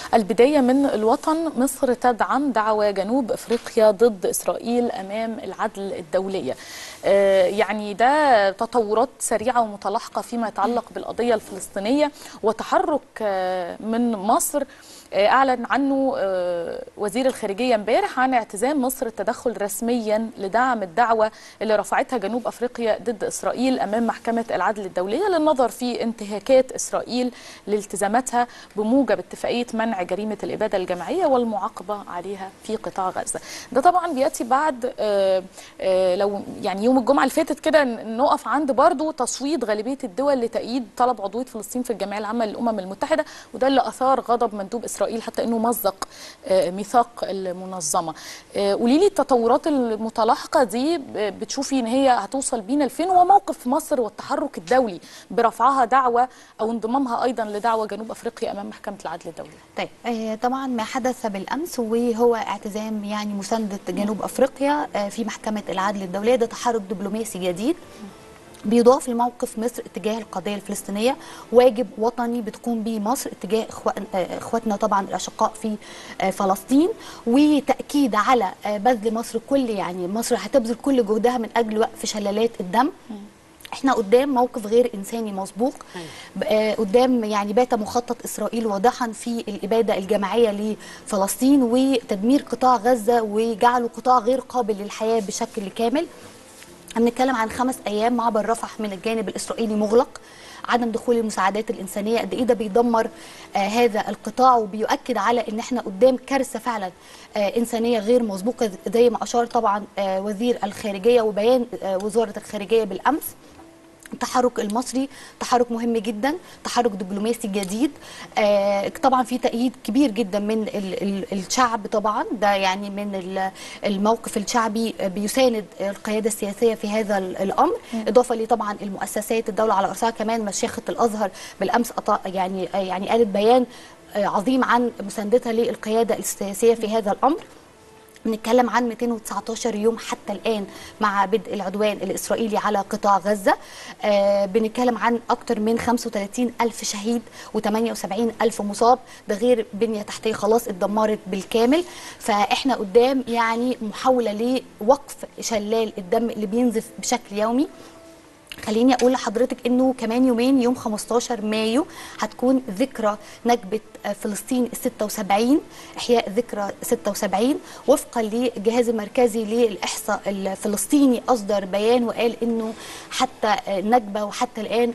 البداية من الوطن مصر تدعم دعوى جنوب افريقيا ضد اسرائيل امام العدل الدولية آه، يعني ده تطورات سريعة ومتلاحقة فيما يتعلق بالقضية الفلسطينية وتحرك آه، من مصر آه، أعلن عنه آه، وزير الخارجية امبارح عن اعتزام مصر التدخل رسميا لدعم الدعوة اللي رفعتها جنوب أفريقيا ضد إسرائيل أمام محكمة العدل الدولية للنظر في انتهاكات إسرائيل لالتزاماتها بموجب اتفاقية منع جريمة الإبادة الجماعية والمعاقبة عليها في قطاع غزة ده طبعا بيأتي بعد آه، آه، لو يعني يوم الجمعة اللي فاتت كده ن- نقف عند برضو تصويت غالبية الدول لتأييد طلب عضوية فلسطين في الجمعية العامة للأمم المتحدة وده اللي أثار غضب مندوب إسرائيل حتى أنه مزق آه، ميثاق المنظمة آه، قولي لي التطورات المتلاحقة دي ب- بتشوفي ان هي هتوصل بينا لفين وموقف مصر والتحرك الدولي برفعها دعوة او انضمامها ايضا لدعوة جنوب افريقيا امام محكمة العدل الدولي طيب آه، طبعا ما حدث بالامس وهو اعتزام يعني مسانده جنوب افريقيا آه، في محكمه العدل الدوليه ده تحرك دبلوماسي جديد بيضاف لموقف مصر اتجاه القضيه الفلسطينيه واجب وطني بتقوم به مصر اتجاه إخوان- آه، اخواتنا طبعا الاشقاء في آه، فلسطين وتاكيد على آه، بذل مصر كل يعني مصر هتبذل كل جهدها من اجل وقف شلالات الدم احنا قدام موقف غير انساني مسبوق آه، قدام يعني بات مخطط اسرائيل واضحا في الاباده الجماعيه لفلسطين وتدمير قطاع غزه وجعله قطاع غير قابل للحياه بشكل كامل بنتكلم عن خمس ايام معبر رفح من الجانب الاسرائيلي مغلق عدم دخول المساعدات الانسانيه قد ايه ده بيدمر آه هذا القطاع وبيؤكد على ان احنا قدام كارثه فعلا آه انسانيه غير مسبوقه زي ما اشار طبعا آه وزير الخارجيه وبيان آه وزاره الخارجيه بالامس التحرك المصري تحرك مهم جدا تحرك دبلوماسي جديد آه طبعا في تأييد كبير جدا من ال ال الشعب طبعا ده يعني من ال- الموقف الشعبي آه، بيساند القيادة السياسية في هذا ال- الأمر إضافة لطبعا المؤسسات الدولة على رأسها كمان مشيخة الأزهر بالأمس أط- يعني آه، يعني قالت بيان آه، عظيم عن مساندتها للقيادة السياسية في هذا الأمر بنتكلم عن 219 يوم حتى الآن مع بدء العدوان الإسرائيلي على قطاع غزة آه بنتكلم عن أكثر من 35 ألف شهيد و78 ألف مصاب ده غير بنية تحتية خلاص اتدمرت بالكامل فإحنا قدام يعني محاولة لوقف شلال الدم اللي بينزف بشكل يومي خليني اقول لحضرتك انه كمان يومين يوم 15 مايو هتكون ذكرى نكبه فلسطين ال 76 احياء ذكرى 76 وفقا للجهاز المركزي للاحصاء الفلسطيني اصدر بيان وقال انه حتى النكبه وحتى الان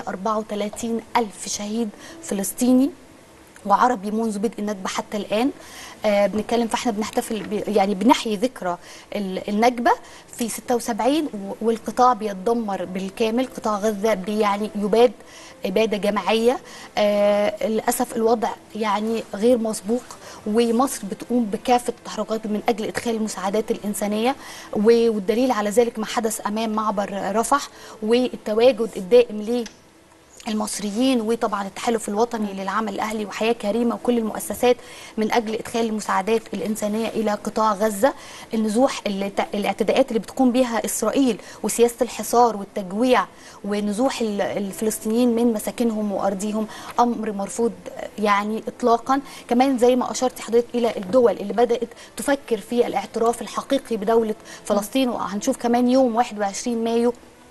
134 الف شهيد فلسطيني وعربي منذ بدء النكبه حتى الان آه بنتكلم فاحنا بنحتفل ب- يعني بنحيي ذكرى ال- النكبه في 76 و- والقطاع بيتدمر بالكامل قطاع غزه بي- يعني يباد اباده جماعيه آه للاسف الوضع يعني غير مسبوق ومصر بتقوم بكافه التحركات من اجل ادخال المساعدات الانسانيه و- والدليل على ذلك ما حدث امام معبر رفح والتواجد الدائم ليه المصريين وطبعا التحالف الوطني للعمل الاهلي وحياه كريمه وكل المؤسسات من اجل ادخال المساعدات الانسانيه الى قطاع غزه النزوح اللي الاعتداءات اللي بتقوم بها اسرائيل وسياسه الحصار والتجويع ونزوح ال- الفلسطينيين من مساكنهم وارضيهم امر مرفوض يعني اطلاقا كمان زي ما اشرت حضرتك الى الدول اللي بدات تفكر في الاعتراف الحقيقي بدوله فلسطين وهنشوف كمان يوم 21 مايو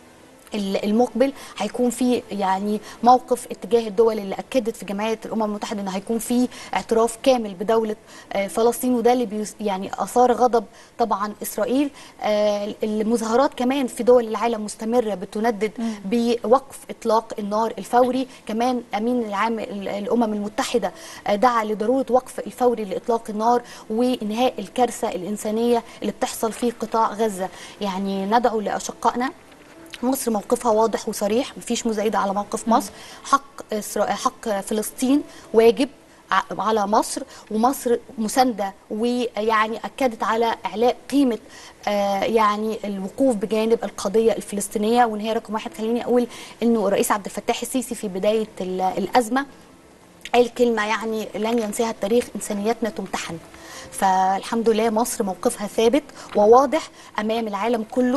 ال- المقبل هيكون في يعني موقف اتجاه الدول اللي اكدت في جمعيه الامم المتحده ان هيكون في اعتراف كامل بدوله آه، فلسطين وده اللي بيس يعني اثار غضب طبعا اسرائيل آه، المظاهرات كمان في دول العالم مستمره بتندد بوقف اطلاق النار الفوري كمان امين العام ال- الامم المتحده آه، دعا لضروره وقف الفوري لاطلاق النار وانهاء الكارثه الانسانيه اللي بتحصل في قطاع غزه يعني ندعو لاشقائنا مصر موقفها واضح وصريح مفيش مزايده على موقف مصر حق إسرا- حق فلسطين واجب ع- على مصر ومصر مسانده ويعني اكدت على اعلاء قيمه آه، يعني الوقوف بجانب القضيه الفلسطينيه وان هي رقم واحد خليني اقول انه الرئيس عبد الفتاح السيسي في بدايه ال- الازمه قال كلمه يعني لن ينساها التاريخ انسانيتنا تمتحن فالحمد لله مصر موقفها ثابت وواضح امام العالم كله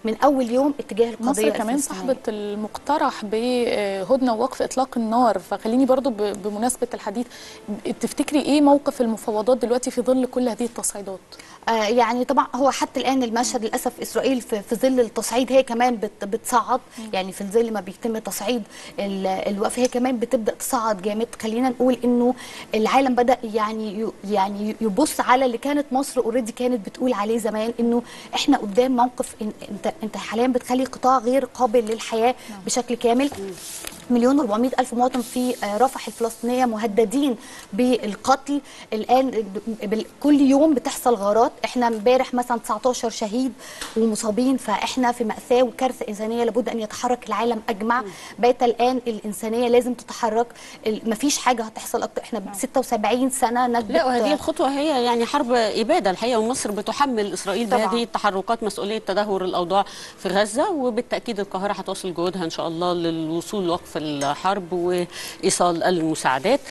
من اول يوم اتجاه القضيه مصر كمان الفلسطينية. صاحبة المقترح بهدنه ووقف اطلاق النار فخليني برضو ب- بمناسبة الحديث تفتكري ايه موقف المفاوضات دلوقتي في ظل كل هذه التصعيدات آه يعني طبعا هو حتى الان المشهد للاسف اسرائيل في, في ظل التصعيد هي كمان بت بتصعد يعني في ظل ما بيتم تصعيد ال- الوقف هي كمان بتبدا تصعد جامد خلينا نقول انه العالم بدا يعني ي- يعني يبص على اللي كانت مصر اوريدي كانت بتقول عليه زمان انه احنا قدام موقف إن انت انت حاليا بتخلي قطاع غير قابل للحياه بشكل كامل مليون و400 ألف مواطن في آه، رفح الفلسطينية مهددين بالقتل الآن بال- كل يوم بتحصل غارات احنا امبارح مثلا 19 شهيد ومصابين فاحنا في مأساة وكارثة إنسانية لابد أن يتحرك العالم أجمع بات الآن الإنسانية لازم تتحرك ال- مفيش حاجة هتحصل أكتر احنا ب 76 سنة نكبة لا وهذه الخطوة هي يعني حرب إبادة الحقيقة ومصر بتحمل إسرائيل طبعاً. بهذه التحركات مسؤولية تدهور الأوضاع في غزة وبالتأكيد القاهرة هتواصل جهودها إن شاء الله للوصول لوقف الحرب وإيصال المساعدات